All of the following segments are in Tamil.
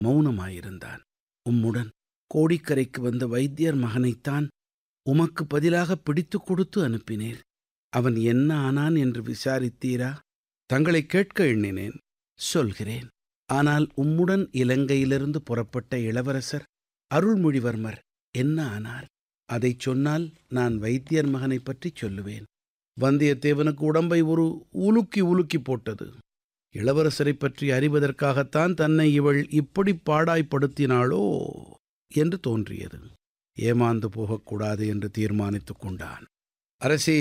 மௌனமாயிருந்தான் உம்முடன் கோடிக்கரைக்கு வந்த வைத்தியர் மகனைத்தான் உமக்கு பதிலாக பிடித்துக் கொடுத்து அனுப்பினேர் அவன் என்ன ஆனான் என்று விசாரித்தீரா தங்களை கேட்க எண்ணினேன் சொல்கிறேன் ஆனால் உம்முடன் இலங்கையிலிருந்து புறப்பட்ட இளவரசர் அருள்மொழிவர்மர் என்ன ஆனார் அதைச் சொன்னால் நான் வைத்தியர் மகனைப் பற்றிச் சொல்லுவேன் வந்தியத்தேவனுக்கு உடம்பை ஒரு உலுக்கி உலுக்கி போட்டது இளவரசரைப் பற்றி அறிவதற்காகத்தான் தன்னை இவள் இப்படி பாடாய்ப்படுத்தினாளோ என்று தோன்றியது ஏமாந்து போகக்கூடாது என்று தீர்மானித்துக் கொண்டான் அரசி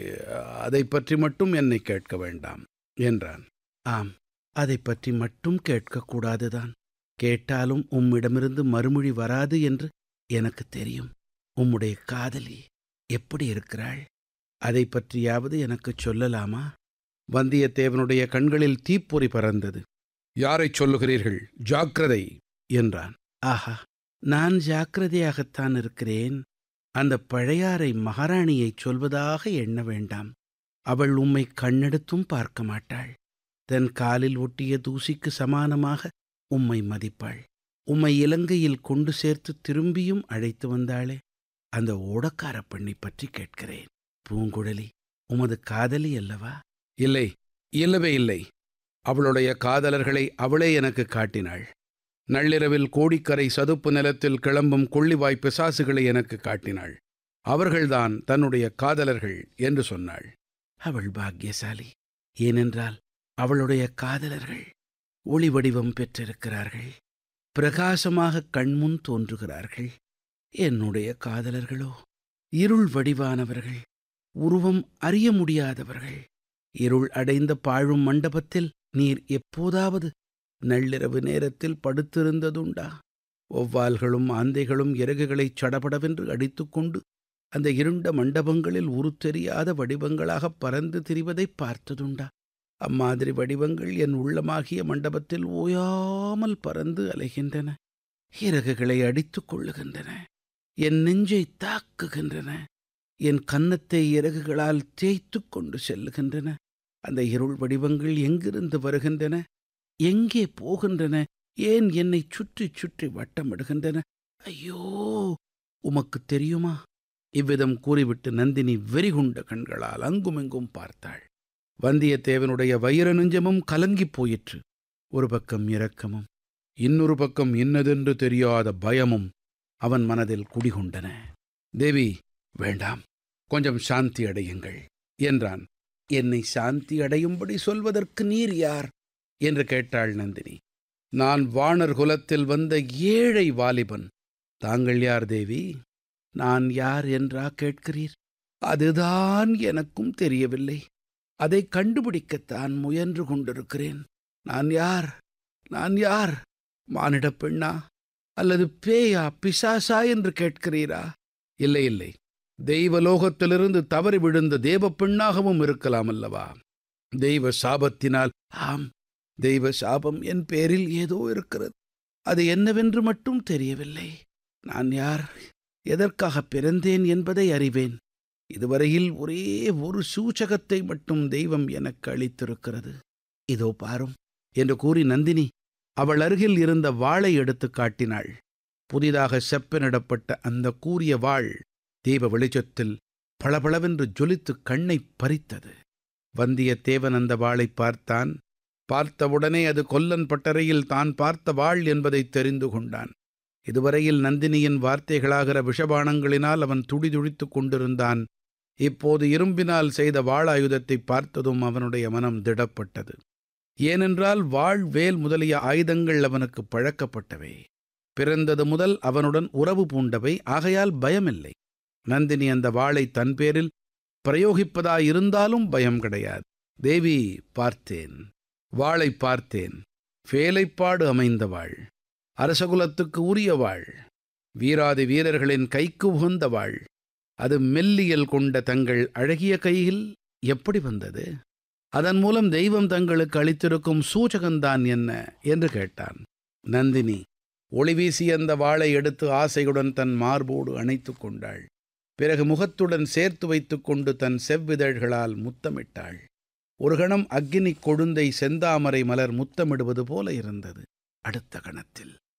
அதை பற்றி மட்டும் என்னை கேட்க வேண்டாம் என்றான் ஆம் அதை பற்றி மட்டும் கேட்கக்கூடாதுதான் கேட்டாலும் உம்மிடமிருந்து மறுமொழி வராது என்று எனக்கு தெரியும் உம்முடைய காதலி எப்படி இருக்கிறாள் அதை பற்றியாவது எனக்குச் சொல்லலாமா வந்தியத்தேவனுடைய கண்களில் தீப்பொறி பறந்தது யாரைச் சொல்லுகிறீர்கள் ஜாக்கிரதை என்றான் ஆஹா நான் ஜாக்கிரதையாகத்தான் இருக்கிறேன் அந்த பழையாறை மகாராணியைச் சொல்வதாக எண்ண வேண்டாம் அவள் உம்மை கண்ணெடுத்தும் பார்க்க மாட்டாள் தன் காலில் ஒட்டிய தூசிக்கு சமானமாக உம்மை மதிப்பாள் உம்மை இலங்கையில் கொண்டு சேர்த்து திரும்பியும் அழைத்து வந்தாளே அந்த ஓடக்கார பெண்ணை பற்றி கேட்கிறேன் பூங்குழலி உமது காதலி அல்லவா இல்லை இல்லவே இல்லை அவளுடைய காதலர்களை அவளே எனக்கு காட்டினாள் நள்ளிரவில் கோடிக்கரை சதுப்பு நிலத்தில் கிளம்பும் கொள்ளிவாய் பிசாசுகளை எனக்கு காட்டினாள் அவர்கள்தான் தன்னுடைய காதலர்கள் என்று சொன்னாள் அவள் பாக்கியசாலி ஏனென்றால் அவளுடைய காதலர்கள் ஒளி வடிவம் பெற்றிருக்கிறார்கள் பிரகாசமாக கண்முன் தோன்றுகிறார்கள் என்னுடைய காதலர்களோ இருள் வடிவானவர்கள் உருவம் அறிய முடியாதவர்கள் இருள் அடைந்த பாழும் மண்டபத்தில் நீர் எப்போதாவது நள்ளிரவு நேரத்தில் படுத்திருந்ததுண்டா ஒவ்வால்களும் ஆந்தைகளும் இறகுகளைச் சடபடவென்று அடித்துக்கொண்டு அந்த இருண்ட மண்டபங்களில் உருத்தெரியாத வடிவங்களாகப் பறந்து திரிவதைப் பார்த்ததுண்டா அம்மாதிரி வடிவங்கள் என் உள்ளமாகிய மண்டபத்தில் ஓயாமல் பறந்து அலைகின்றன இறகுகளை அடித்துக் கொள்ளுகின்றன என் நெஞ்சை தாக்குகின்றன என் கன்னத்தை இறகுகளால் தேய்த்துக் கொண்டு செல்லுகின்றன அந்த இருள் வடிவங்கள் எங்கிருந்து வருகின்றன எங்கே போகின்றன ஏன் என்னை சுற்றி சுற்றி வட்டமிடுகின்றன ஐயோ உமக்கு தெரியுமா இவ்விதம் கூறிவிட்டு நந்தினி வெறிகுண்ட கண்களால் அங்குமெங்கும் பார்த்தாள் வந்தியத்தேவனுடைய வைர நெஞ்சமும் கலங்கிப் போயிற்று ஒரு பக்கம் இரக்கமும் இன்னொரு பக்கம் இன்னதென்று தெரியாத பயமும் அவன் மனதில் குடிகொண்டன தேவி வேண்டாம் கொஞ்சம் சாந்தி அடையுங்கள் என்றான் என்னை சாந்தி அடையும்படி சொல்வதற்கு நீர் யார் என்று கேட்டாள் நந்தினி நான் வாணர் குலத்தில் வந்த ஏழை வாலிபன் தாங்கள் யார் தேவி நான் யார் என்றா கேட்கிறீர் அதுதான் எனக்கும் தெரியவில்லை அதை கண்டுபிடிக்கத்தான் முயன்று கொண்டிருக்கிறேன் நான் யார் நான் யார் மானிடப் பெண்ணா அல்லது பேயா பிசாசா என்று கேட்கிறீரா இல்லை இல்லை தெய்வலோகத்திலிருந்து தவறி விழுந்த தேவ பெண்ணாகவும் இருக்கலாம் அல்லவா தெய்வ சாபத்தினால் ஆம் தெய்வ சாபம் என் பேரில் ஏதோ இருக்கிறது அது என்னவென்று மட்டும் தெரியவில்லை நான் யார் எதற்காக பிறந்தேன் என்பதை அறிவேன் இதுவரையில் ஒரே ஒரு சூச்சகத்தை மட்டும் தெய்வம் எனக்கு அளித்திருக்கிறது இதோ பாரும் என்று கூறி நந்தினி அவள் அருகில் இருந்த வாளை எடுத்து காட்டினாள் புதிதாக செப்பனிடப்பட்ட அந்த கூரிய வாள் தீப வெளிச்சத்தில் பளபளவென்று ஜொலித்து கண்ணை பறித்தது வந்தியத்தேவன் அந்த வாளை பார்த்தான் பார்த்தவுடனே அது கொல்லன் பட்டறையில் தான் பார்த்த வாள் என்பதை தெரிந்து கொண்டான் இதுவரையில் நந்தினியின் வார்த்தைகளாகிற விஷபானங்களினால் அவன் துடிதுடித்துக் கொண்டிருந்தான் இப்போது இரும்பினால் செய்த வாளாயுதத்தை பார்த்ததும் அவனுடைய மனம் திடப்பட்டது ஏனென்றால் வாழ் வேல் முதலிய ஆயுதங்கள் அவனுக்கு பழக்கப்பட்டவை பிறந்தது முதல் அவனுடன் உறவு பூண்டவை ஆகையால் பயமில்லை நந்தினி அந்த வாளை தன் பேரில் பிரயோகிப்பதாயிருந்தாலும் பயம் கிடையாது தேவி பார்த்தேன் வாளை பார்த்தேன் வேலைப்பாடு அமைந்த வாழ் அரசகுலத்துக்கு உரிய வாழ் வீராதி வீரர்களின் கைக்கு உகந்த வாழ் அது மெல்லியல் கொண்ட தங்கள் அழகிய கையில் எப்படி வந்தது அதன் மூலம் தெய்வம் தங்களுக்கு அளித்திருக்கும் சூச்சகந்தான் என்ன என்று கேட்டான் நந்தினி ஒளி வீசி அந்த வாளை எடுத்து ஆசையுடன் தன் மார்போடு அணைத்து கொண்டாள் பிறகு முகத்துடன் சேர்த்து வைத்துக்கொண்டு தன் செவ்விதழ்களால் முத்தமிட்டாள் ஒரு கணம் அக்கினி கொழுந்தை செந்தாமரை மலர் முத்தமிடுவது போல இருந்தது அடுத்த கணத்தில்